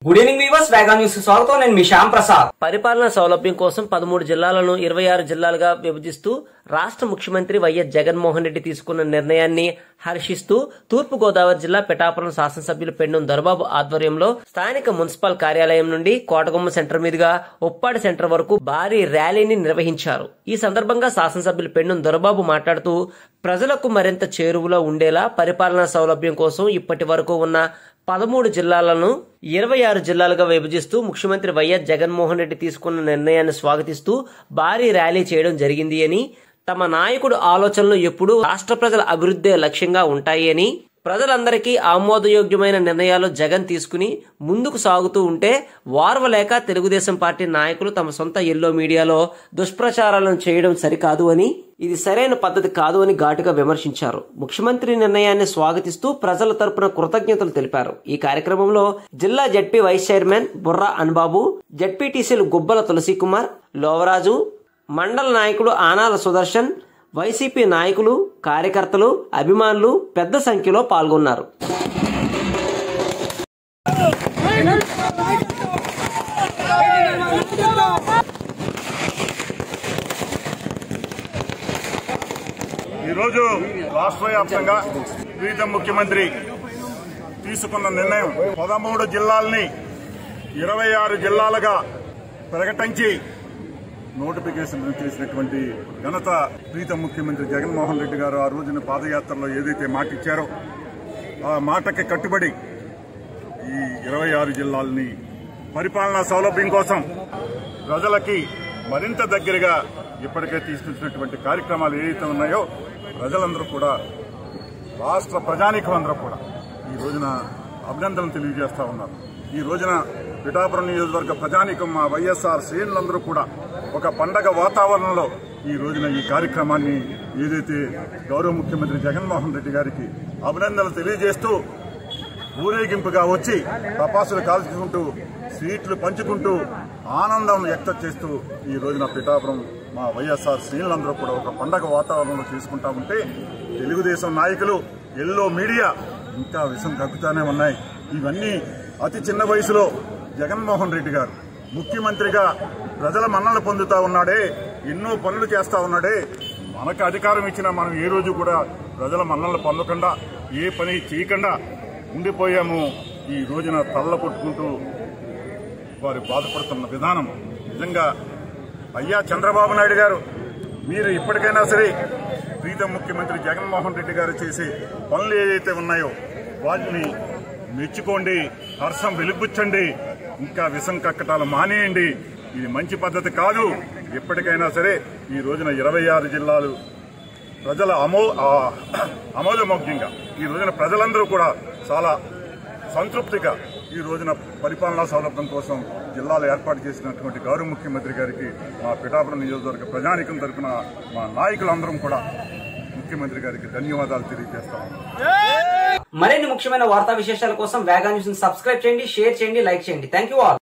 good evening viewers Vega news కి స్వాగతం నేను మీ శ్యామ్ ప్రసాద్ పరిపాలనా సౌలభ్యం కోసం పదమూడు జిల్లాలను ఇరవై ఆరు జిల్లాలుగా విభజిస్తూ రాష్ట్ర ముఖ్యమంత్రి వైఎస్ జగన్మోహన్ రెడ్డి తీసుకున్న నిర్ణయాన్ని హర్షిస్తూ తూర్పు గోదావరి జిల్లా పిఠాపురం శాసనసభ్యులు పెండం దొరబాబు ఆధ్వర్యంలో స్థానిక మున్సిపల్ కార్యాలయం నుండి కోటగుమ్మ సెంటర్ మీదుగా ఉప్పాడి సెంటర్ వరకు భారీ ర్యాలీని నిర్వహించారు ఈ సందర్భంగా శాసనసభ్యులు పెండం దొరబాబు మాట్లాడుతూ ప్రజలకు మరింత చేరువలో ఉండేలా పరిపాలనా సౌలభ్యం కోసం ఇప్పటి వరకు ఉన్న పదమూడు జిల్లాలను ఇరవై ఆరు జిల్లాలుగా విభజిస్తూ ముఖ్యమంత్రి వైఎస్ జగన్మోహన్ రెడ్డి తీసుకున్న నిర్ణయాన్ని స్వాగతిస్తూ భారీ ర్యాలీ చేయడం జరిగింది అని తమ నాయకుడు ఆలోచనలు ఎప్పుడూ రాష్ట్ర ప్రజల అభివృద్ధే లక్ష్యంగా ఉంటాయి అని ప్రజలందరికీ ఆమోదయోగ్యమైన నిర్ణయాలు జగన్ తీసుకుని ముందుకు సాగుతూ ఉంటే వార్వలేక తెలుగుదేశం పార్టీ నాయకులు తమ సొంత ఎల్లో మీడియాలో దుష్ప్రచారాలను చేయడం సరికాదు అని ఇది సరైన పద్ధతి కాదు అని ఘాటుగా విమర్శించారు ముఖ్యమంత్రి నిర్ణయాన్ని స్వాగతిస్తూ ప్రజల తరపున కృతజ్ఞతలు తెలిపారు ఈ కార్యక్రమంలో జిల్లా ZP vice chairman Burra Anbabu జడ్పీటీసీలు గుబ్బల తులసి కుమార్ లోవరాజు మండల నాయకుడు ఆనాల సుదర్శన్ వైసీపీ నాయకులు కార్యకర్తలు అభిమానులు పెద్ద సంఖ్యలో పాల్గొన్నారు ఈరోజు రాష్ట్ర వ్యాప్తంగా ప్రీతం ముఖ్యమంత్రి తీసుకున్న నిర్ణయం పదమూడు జిల్లాల్ని ఇరవై ఆరు జిల్లాలుగా ప్రకటించి నోటిఫికేషన్ చేసినటువంటి ఘనత ప్రీతం ముఖ్యమంత్రి జగన్మోహన్ రెడ్డి గారు ఆ రోజున పాదయాత్రలో ఏదైతే మాట ఇచ్చారో ఆ మాటకి కట్టుబడి ఈ ఇరవై ఆరు జిల్లాల్ని పరిపాలనా సౌలభ్యం కోసం ప్రజలకి మరింత దగ్గరగా ఇప్పటికే తీసుకొచ్చినటువంటి కార్యక్రమాలు ఏవైతే ఉన్నాయో ప్రజలందరూ కూడా రాష్ట్ర ప్రజానీకం అందరూ కూడా ఈ రోజున అభినందనలు తెలియజేస్తా ఉన్నారు ఈ రోజున పిఠాపురం నియోజకవర్గ ప్రజానీకం మా వైఎస్ఆర్ శ్రేణులందరూ కూడా ఒక పండగ వాతావరణంలో ఈ రోజున ఈ కార్యక్రమాన్ని ఏదైతే గౌరవ ముఖ్యమంత్రి జగన్మోహన్ రెడ్డి గారికి అభినందనలు తెలియజేస్తూ ఊరేగింపుగా వచ్చి టపాసులు కాల్చుకుంటూ స్వీట్లు పంచుకుంటూ ఆనందం వ్యక్తం చేస్తూ ఈ రోజున పిఠాపురం మా వైఎస్ఆర్ శ్రేణులందరూ కూడా ఒక పండగ వాతావరణంలో చేసుకుంటా ఉంటే తెలుగుదేశం నాయకులు ఎల్లో మీడియా ఇంకా విషం కక్కుతానే ఉన్నాయి ఇవన్నీ అతి చిన్న వయసులో జగన్మోహన్ రెడ్డి గారు ముఖ్యమంత్రిగా ప్రజల మన్నలు పొందుతా ఉన్నాడే ఎన్నో పనులు చేస్తా ఉన్నాడే మనకు అధికారం ఇచ్చినా మనం ఏ రోజు కూడా ప్రజల మన్నలు పొందకుండా ఏ పని చేయకుండా ఉండిపోయాము ఈ రోజున తల్ల కొట్టుకుంటూ వారు బాధపడుతున్న విధానం నిజంగా అయ్యా చంద్రబాబు నాయుడు గారు మీరు ఇప్పటికైనా సరే ప్రీతం ముఖ్యమంత్రి జగన్మోహన్ రెడ్డి గారు చేసే పనులు ఏదైతే ఉన్నాయో వాటిని మెచ్చుకోండి హర్షం వెలుపుచ్చండి ఇంకా విషం కక్కటాలు మానేయండి ఇది మంచి పద్ధతి కాదు ఎప్పటికైనా సరే ఈ రోజున ఇరవై ఆరు జిల్లాలు ప్రజల అమో ఆ, అమోదమోగ్యంగా ఈ రోజున ప్రజలందరూ కూడా చాలా సంతృప్తిగా ఈ రోజున పరిపాలనా సౌలభ్యం కోసం జిల్లాలు ఏర్పాటు చేసినటువంటి గౌరవ ముఖ్యమంత్రి గారికి మా పిఠాపురం నియోజకవర్గ ప్రజానికం తరపున మా నాయకులందరం కూడా ముఖ్యమంత్రి గారికి ధన్యవాదాలు తెలియజేస్తాము మరిన్ని ముఖ్యమైన వార్తా విశేషాల కోసం వేగా న్యూస్ ని సబ్స్క్రైబ్ చేయండి షేర్ చేయండి లైక్ చేయండి థ్యాంక్ యూ ఆల్